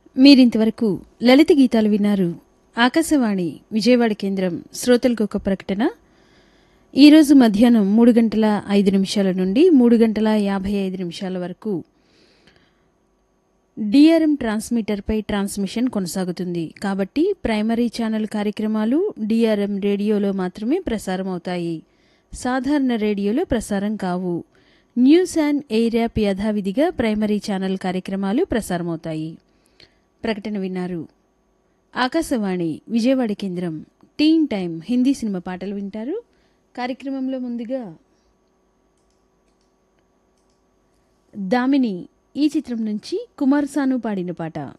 మీరింతవరకు లలిత గీతాలు విన్నారు ఆకాశవాణి విజయవాడ కేంద్రం శ్రోతలకు ఒక ప్రకటన ఈరోజు మధ్యాహ్నం మూడు గంటల ఐదు నిమిషాల నుండి మూడు గంటల యాభై ఐదు నిమిషాల వరకు డిఆర్ఎం ట్రాన్స్మిటర్పై ట్రాన్స్మిషన్ కొనసాగుతుంది కాబట్టి ప్రైమరీ ఛానల్ కార్యక్రమాలు డిఆర్ఎం రేడియోలో మాత్రమే ప్రసారం అవుతాయి సాధారణ రేడియోలో ప్రసారం కావు న్యూస్ అండ్ ఎయిర్ యాప్ యథావిధిగా ప్రైమరీ ఛానల్ కార్యక్రమాలు ప్రసారమవుతాయి ప్రకటన విన్నారు ఆకాశవాణి విజయవాడ కేంద్రం టీన్ టైం హిందీ సినిమా పాటలు వింటారు కార్యక్రమంలో ముందుగా దామిని ఈ చిత్రం నుంచి కుమార్ సాను పాడిన పాట